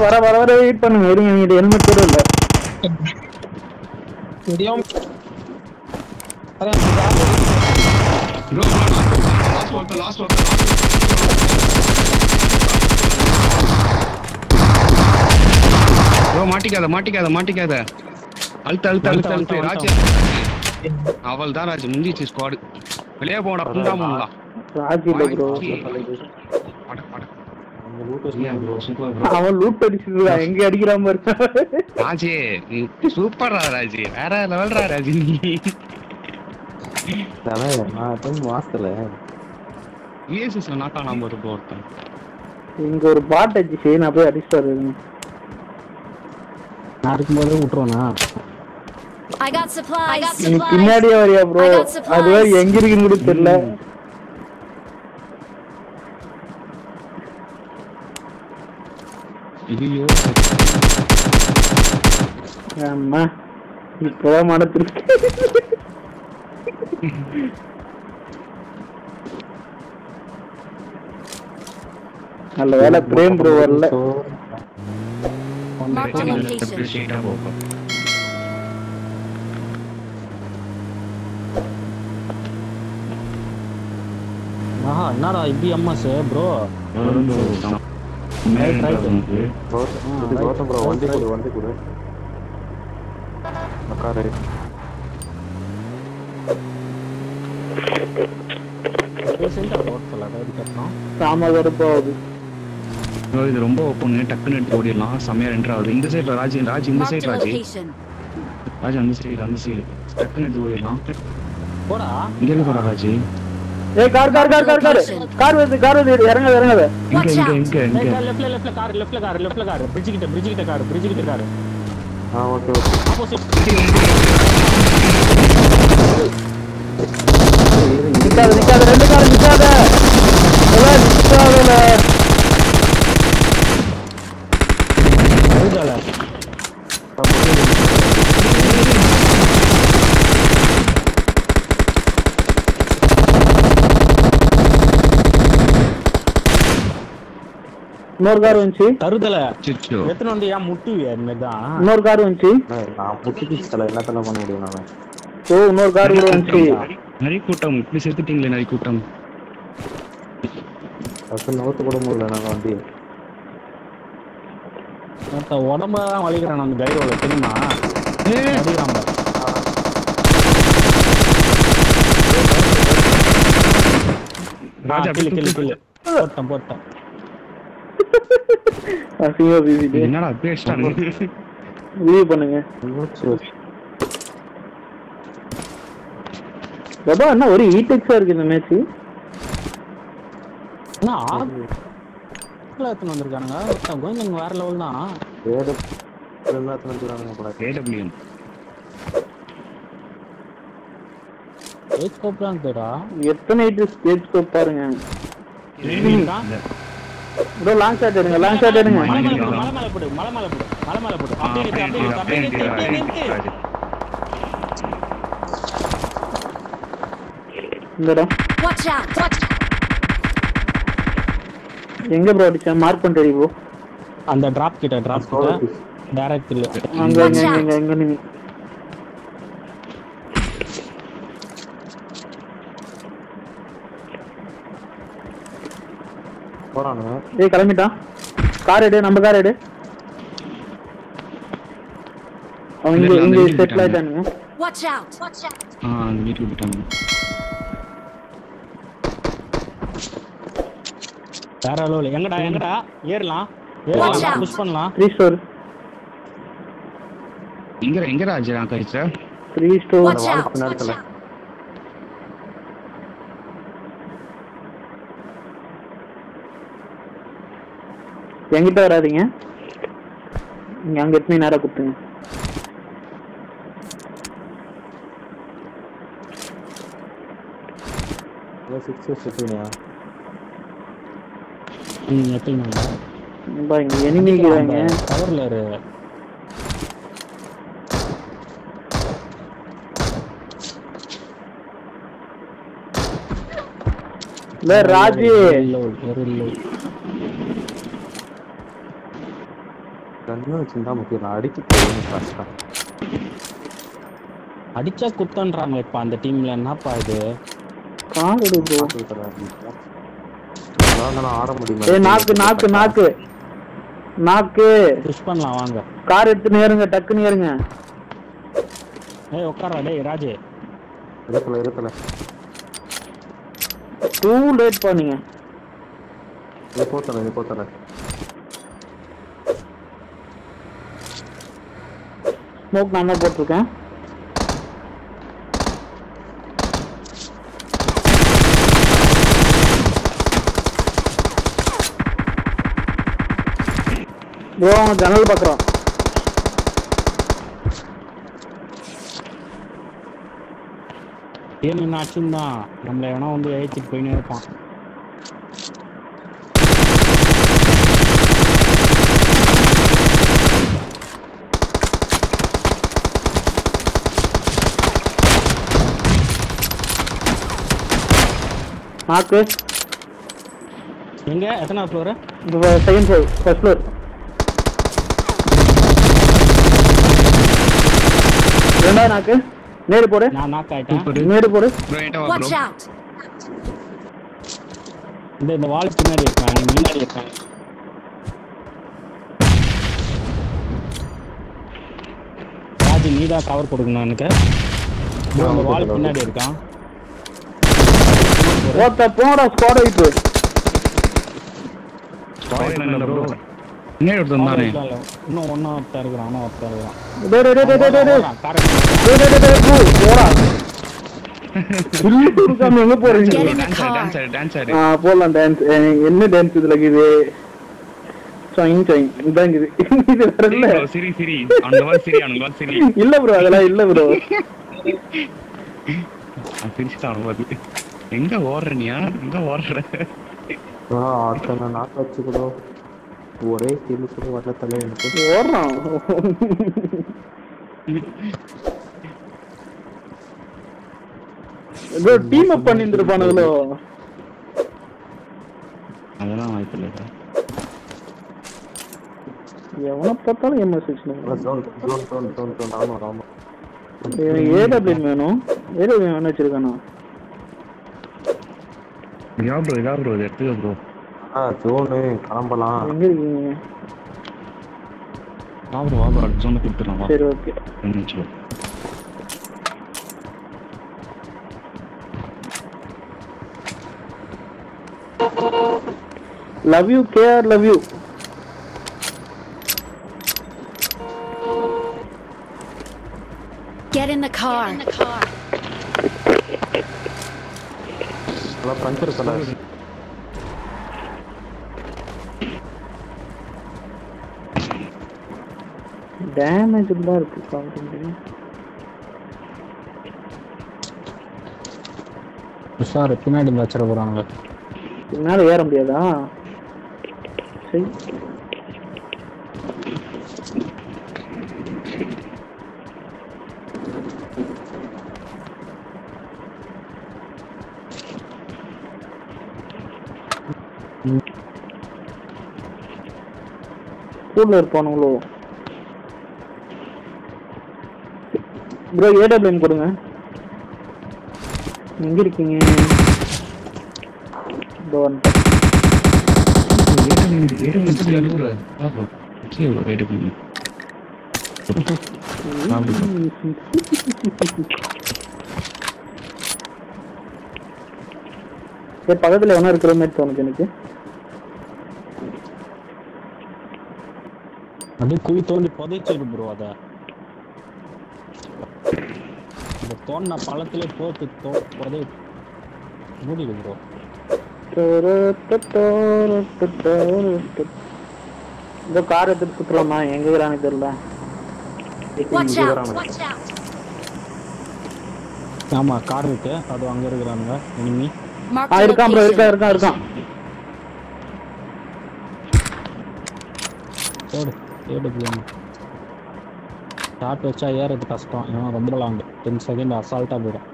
வர வர வர வெயிட் பண்ணுங்க இருங்க என்கிட்ட ஹெல்மெட் கூட இல்ல தெரியும் Bro, last one, last one, last one. Bro மாட்டிக்காத மாட்டிக்காத மாட்டிக்காத அழுத்த அழுத்த அழுத்த அழுத்த ராஜ் அவள் தான் ராஜ் முந்திச்சு ஸ்குவாடு வெளியே போடா புண்டா போடா ராஜ் இல்ல ப்ரோ பட பட அந்த லூட் ப்ரோ சூப்பர் ப்ரோ அவன் லூட் அடிச்சிருக்கான் எங்க அடிக்கிறான் பாரு ராஜே சூப்பர்ரா ராஜ் வேற லெவல்ரா ராஜ் நீ தானே நான் எப்பவும் மாசத்துல விஎஸ்எஸ்ல நாக்கா நாம ஒரு ஒருத்தன் இங்க ஒரு பாட் அடிச்சு நான் போய் அடிச்சுட்டு வருவேன் நான் இருக்கும்போதே விட்டுருவேனா I got supplies. I got நீ supplies. பின்னாடியே வரியா ப்ரோ I got supplies. அது வேற எங்க இருக்குன்னு கூட தெரியல ஐயோ ஆமா இப்பதான் மனத்திருக்கு நல்ல வேலை பிரேம் ப்ரோ வரல Marked a location. ஸ்ட்ரெயிட்டா போகும் ஆஹா என்னடா இப்படி எம்எஸ் ப்ரோ மேல் இது கௌதம் ப்ரோ வண்டி கொடு வண்டி கொடு உட்காரு ரீசெண்டாக போட்டு சொல்லாத எப்படி கட்டணும் சாம கருப்பாவது bro, இது ரொம்ப ஓப்பன் டக்குன்னு எடுத்து ஓடிடலாம் செம்மையா என்ட்ரு ஆகுது இந்த சைடுல ராஜ் ராஜ் இந்த Marked side a Raj location. Raj அந்த சைடு அந்த சைடு டக்குன்னு எடுத்து ஓடிடலாம் போடா இங்க இருந்து போறா ராஜ் ஏய் car car car car car car வருது கார் வருது இறங்காத இறங்காத இங்க இங்க இங்க இங்க லெஃப்ட்ல லெஃப்ட்ல கார் லெஃப்ட்ல கார் லெஃப்ட்ல கார் பிரிட்ஜ் கிட்ட பிரிட்ஜ் கிட்ட கார் பிரிட்ஜ் கிட்ட கார் ஆ ஓகே ஓகே ஆப்போசிட் நிக்காத நிக்காத ரெண்டு கார் நிக்காத எல்லாம் நிக்காதல அழுதால இன்னொரு கார் வந்துச்சு தருதல சிச்சோ எத்தனை வந்து ஏன் முட்டுவியா இனிமேல் தான் இன்னொரு கார் வந்துச்சு ஏய், நான் முட்டி தலை என்னத்தெல்லாம் பண்ண முடியும் நான் ஓ இன்னொரு கார் கூட வந்துச்சு நிறைய கூட்டம் இப்படி செத்துட்டீங்களே நிறைய கூட்டம் ஃபஸ்ட்டு நோட்டு கூட முடியல நாங்கள் வண்டி மொத்த உடம்ப தான் வலிக்கிறான் அந்த கைரோல தெரியுமா அடிக்கிறான் பாரு. ராஜா கில்லு கில்லு கில்லு போட்டேன் போட்டேன் அசிங்கமா பேசிட்டு என்னடா அப்படியே அடிச்சிட்டானுங்க வியூ பண்ணுங்க சரி பாபா என்ன ஒரு ஈடெக்ஸா இருக்கு இந்த மேட்ச் என்ன ஆப்பிள் எத்தனை வந்திருக்கானுங்க ஒருத்தன் கோவிந்தன் வேற லெவல் தான் ஏழு எல்லாத்தையும் வந்துடுறானுங்க போல ஏடபிள்யூஎம் எயிட் ஸ்கோப் தான் தேடா எத்தனை ஸ்கேட் ஸ்கோப் பாருங்க ப்ரோ லாங் ஷாட் எடுங்க லாங் ஷாட் எடுங்க மலை மேல போடு மலை மேல போடு மலை மேல போடு மலை மேல போடு அப்படியே நிறுத்து, அப்படியே நிறுத்து, அப்படியே நிறுத்து, அப்படியே நிறுத்து. இந்த இடம் Watch out! Watch எங்க ப்ரோ அடிச்சேன் மார்க் பண்ணிட்டு ப்ரோ அந்த டிராப் கிட்ட டிராப் கிட்ட டைரக்ட் இல்ல அங்க இங்க இங்க, இங்க இங்க நின்னு போறானுங்க ஏய் கிளம்பிட்டான் கார் எடு நம்ம கார் எடு அவன் இங்க இல்ல, இல்ல, இங்க அந்த செட்டில் வீட்டுக்கு ஆயிட்டானுங்க Watch out! Watch out! ஆ அந்த வீட்டுக்கு போயிட்டாங்க வேற லெவல் எங்கடா எங்கடா ஏறலாம் Watch ஏறலாம் out. புஷ் பண்ணலாம் த்ரீ ஸ்டோர் எங்க எங்க ராஜா நான் கழிச்ச த்ரீ ஸ்டோர் Watch out! பின்னாடி Watch தலை. out! என்கிட்ட வராதீங்க நீங்க அங்க எத்தனை நேரம் கொடுத்துங்க சிக்ஸ் சிக்ஸ்டினியா ம் எத்தனை பா இங்க எனிமிக்கிறாங்க கவர்ல இரு இல்ல ராஜு லெவல் ஒரு லெவல் கன்னு வச்சிருந்தா முக்கியம் அடிச்சு போகணும் கஷ்டம் அடிச்சா குத்தன்றாங்க இப்ப அந்த டீம்ல என்னப்பா இது கார் எடு ப்ரோ அதான் நான் ஆட முடியுமா ஏய் நாக்கு நாக்கு நாக்கு நாக்கு புஷ் பண்ணலாம் வாங்க கார் எடுத்துன்னு ஏறுங்க டக்குன்னு ஏறுங்க ஏய் உட்காரா டேய் ராஜே இருக்கல இருக்கல டூ லேட் பண்ணீங்க இது போத்தல இது போத்தல ஸ்மோக் நான் தான் போட்டிருக்கேன் ப்ரோ அவன் ஜன்னல் பார்க்குறான் ஏன் என்ன ஆச்சுந்தான் நம்மள எவனா வந்து ஏற்றிட்டு போயினே இருப்பான் நாக்கு எங்க எத்தனை floor second floor first floor ரெண்டாவது நாக்கு நேரு போடு நான் நாக் ஆயிட்டேன் சூப்பர் நேரு போடு ப்ரோ என்கிட்ட வா Watch ப்ரோ out! இந்த இந்த வால் பின்னாடி இருக்கான் எனக்கு முன்னாடி இருக்கான் ராஜி நீ தான் கவர் கொடுக்கணும் எனக்கு bro, இந்த வால் பின்னாடி இருக்கான் ஓத்த போடா ஸ்குவாட் வைப்பு ஸ்டாய்ல இல்ல ப்ரோ இன்னும் ஒருத்தன் தானே இல்ல, இல்ல. இன்னும் ஒன்னும் ஒருத்தன் இருக்கிறான் இன்னும் ஒருத்தன் இருக்கிறான் டேய் டேய் டேய் டேய் டேய் டேய் வரான், காரை எடுத்து டேய் டேய் டேய் டேய் போ, போடா புல்லு கொடுக்காம எங்க போறீங்க Get in the dance car. ஆடு டான்ஸ் ஆடு டான்ஸ் ஆடு ஆ போடலாம் டான்ஸ் என்ன டான்ஸ் இதுல இருக்குது சொயிங் சொயிங் இதான் இருக்குது இது வேற சிரி இல்ல bro, சிரி சிரி அவனுக்கு வா சிரி அவனுக்கு வா சிரி இல்ல ப்ரோ அதெல்லாம் இல்ல ப்ரோ அவன் சிரிச்சுட்டான் அவனுக்கு வந்து எங்க ஓடுற நீயா எங்க ஓடுற அடுத்த நாக்கு வச்சு கூட ஒரே கிலோ கூட வரல தலை எனக்கு ஓடுறான் ப்ரோ டீம் அப் பண்ணிருப்பானுங்களோ அதெல்லாம் வாய்ப்பு இல்லை எவனை பார்த்தாலும் MS six zone zone zone zone zone ஆமா ஆமா ஏடபிள்யூ வேணும் ஏடபிள்யூ வேணும் வச்சிருக்கானா யா ப்ரோ இதா ப்ரோ இது எடுத்துக்க ப்ரோ ஆ ஜோனு கிளம்பலாம் எங்க இருக்கீங்க வா ப்ரோ வா ப்ரோ அடுத்த சொன்ன கொடுத்துடலாம் வா சரி ஓகே ரெண்டு நிமிஷம் love you KR love you Get in the car. எல்லாம் பஞ்சர் கலர் டேமேஜ் தான் இருக்கு கான்டென்ட் உஷார் பின்னாடி வச்சிட போறாங்க மேல ஏற முடியாதா சரி ஸ்கூல்ல இருப்பானுங்களோ ப்ரோ ஏடபிள்யூஎம் கொடுங்க எங்க இருக்கீங்க இதோ வந்துட்டேன். சரி பக்கத்துல எவனா இருக்கிற மாதிரி தோணுது எனக்கு அப்படியே குழி தோண்டி புதைச்சிரு ப்ரோ அத இந்த தோண்டின பழத்திலே போட்டு தோ புதை மூடிடு ப்ரோ இந்த கார் எடுத்துட்டு சுத்துறோமா எங்க இருக்கிறானு தெரியல Watch இங்க out! வரானுங்க. Watch out! ஆமா கார் இருக்கு அது அங்க இருக்கிறானுங்க இனிமே Mark ஆ the இருக்கான் ப்ரோ இருக்கான் location. இருக்கான் இருக்கான் தேடு தேடு ஷார்ட் வச்சா ஏறது கஷ்டம் ஏன்னா ரொம்ப லாங் டென் செகண்ட் அசால்ட்டா போயிடும்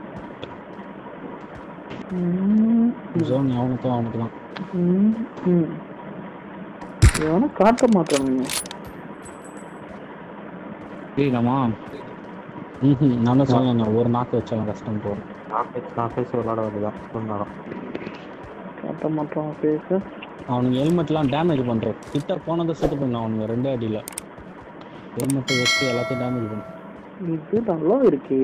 ம், ஜோன் அவனுக்கும் அவனுக்கு தான் ம், ம். எவனும் காட்ட மாட்டானுங்க புரியுதாமா ம் நான் தான் சொன்னேன் ஒரு நாக்கு வச்சாலும் கஷ்டம் போகும் நான் பேச நான் பேச விளாட வருதான் சொன்னாலும் காட்ட மாட்டோம் பேச அவனுங்க ஹெல்மெட்லாம் டேமேஜ் பண்ணுறோம் கிட்ட போனதை சுட்டு பண்ண அவனுங்க ரெண்டே அடியில் ஹெல்மெட்டு வச்சு எல்லாத்தையும் டேமேஜ் பண்ணு இது நல்லா இருக்கு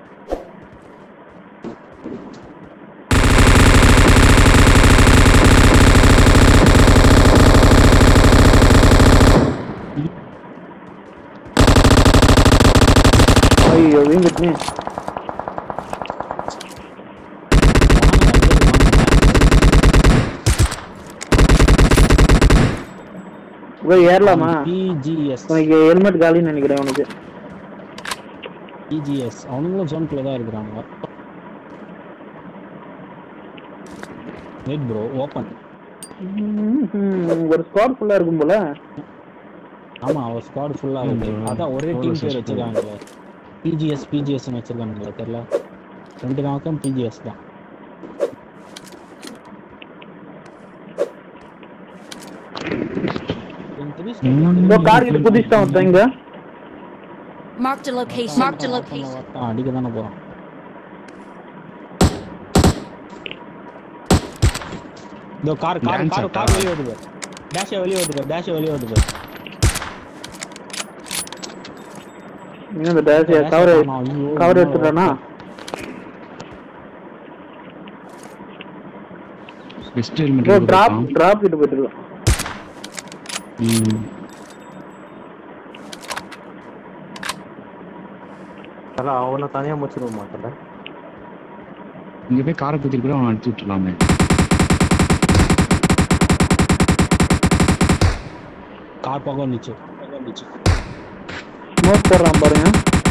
ஐயோ வீங்கிட்டுனே போய் ஏறலாமா பிஜிஎஸ் உனக்கு ஹெல்மெட் காலின்னு நினைக்கிறேன் உனக்கு பிஜிஎஸ் அவனுங்களும் ஜோன்குள்ளே தான் இருக்கிறாங்க வெயிட் ப்ரோ ஓப்பன் ம்ஹும். ஒரு ஸ்குவாட் ஃபுல்லா இருக்கும் போல ஆமாம் அவன் ஸ்குவாட் ஃபுல்லாக இருக்கு ம். அதான் ஒரே டீம் பேர் வச்சிருக்காங்களே பிஜிஎஸ் பிஜிஎஸ்னு வச்சிருக்கானுங்களே தெரியல ரெண்டு நாக்கம் பிஜிஎஸ் தான் இதோ கார் கிட்ட குதிச்சிட்டான் ஒருத்தன் இங்க Marked a location. Marked a location. அடிக்க தானே போகிறான் இதோ கார் கார் Dance கார் ஆட்டா? கார் வெளியே வருது டேஷ் வெளியே வருது டேஷ் வெளியே வருது இன்னும் இந்த டேஷ் கவர் கவர் எடுத்துட்டானா best bro helmet drop drop கிட்ட போயிட்டு இருக்கான் தல அவனை தனியாக முடிச்சிட மாட்டேன்ல இங்க போய் காரை குத்திட்டு கூட அவன் அடிச்சு விட்டுலாமே கார் பக்கம் வந்துச்சு ஸ்மோக் போடுறான் பாருங்க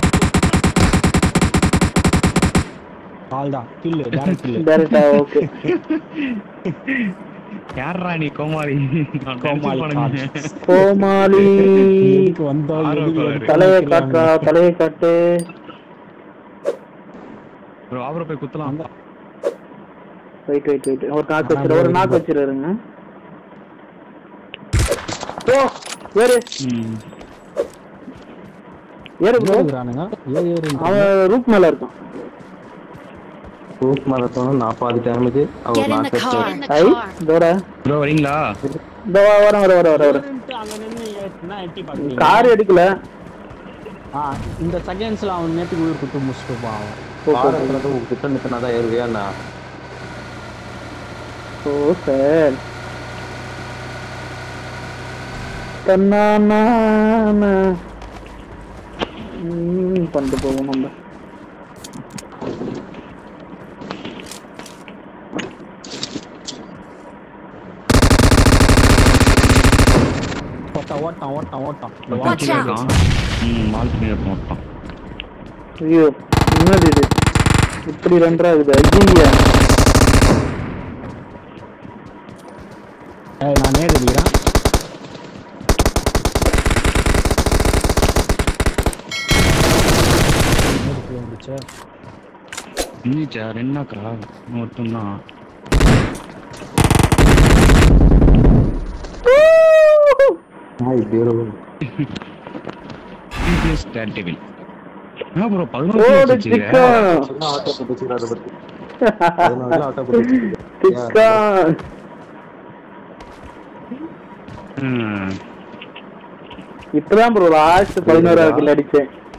கால் தான் கில்லு டேரக்ட் கில்லு டேரக்டா ஓகே யாரா நீ கோமாளி நான் கோமாளி cancel பண்ணுங்க. கோமாளி எதுக்கு வந்தோம் ஆர்வ எதுக்கு கோளாறு. எடுத்தோம் தலையை தெரியாம. காட்டுறா தலையை காட்டு bro அவரை போய் குத்தலாம் வெயிட் வெயிட் வெயிட் ஒரு நாக்கு வச்சிரு ஒரு நாக்கு வச்சிருங்க ஓ ஏறு ம். ஏறு ப்ரோ ஏறுகிறானுங்க ஏறு ஏறு அவன் ரூப் மேல இருக்கான் ரூப் மரத்தோனும் நான் பாதி டேமேஜ் அவர் Get in நான் the car. In the I car. இதோட bro வரீங்களா இதோ வர வர வர வர வர அங்க நின்னு ஏத்துனா எட்டி பாக்குறீங்க. கார் எடுக்கல ஆ, இந்த செகண்ட்ஸ்ல அவன் நேத்துக்கு உயிர் குத்து முடிச்சுட்டு போவான் கார் இருக்கிறது கிட்ட நிற்கினா தான் ஏறுவியா நான் ஓ சார் தன்னானா ம் பண்ணிட்டு போவோம் நம்ம ஓட்டான் ஓட்டான் ஓட்டான் ஓட்டான் இந்த ஒருத்தன் Watch கீழே out. இருக்கான் ம் மால் பண்ணி இருக்கான் ஒருத்தன் ஐயோ என்னது இது இப்படி ரெண்டரா இருக்குது ஐயா ஏய், நான் நேர் அடிக்கிறேன் நேருக்கு வந்துச்சு இருந்துச்சா ரெண்டாக்கா ஒருத்தன் தான் நான் இப்படி வரும் டிபிஎஸ் டேர்டெவில் என்ன ப்ரோ ஓடு பதினோரு சிக்கா சின்ன ஆட்டோ போட்டு அதை பத்தி அதனால ஆட்டோ போட்டு சிக்கா ம் இப்பதான் ப்ரோ லாஸ்ட் பதினோராவது கில் அடிச்சேன்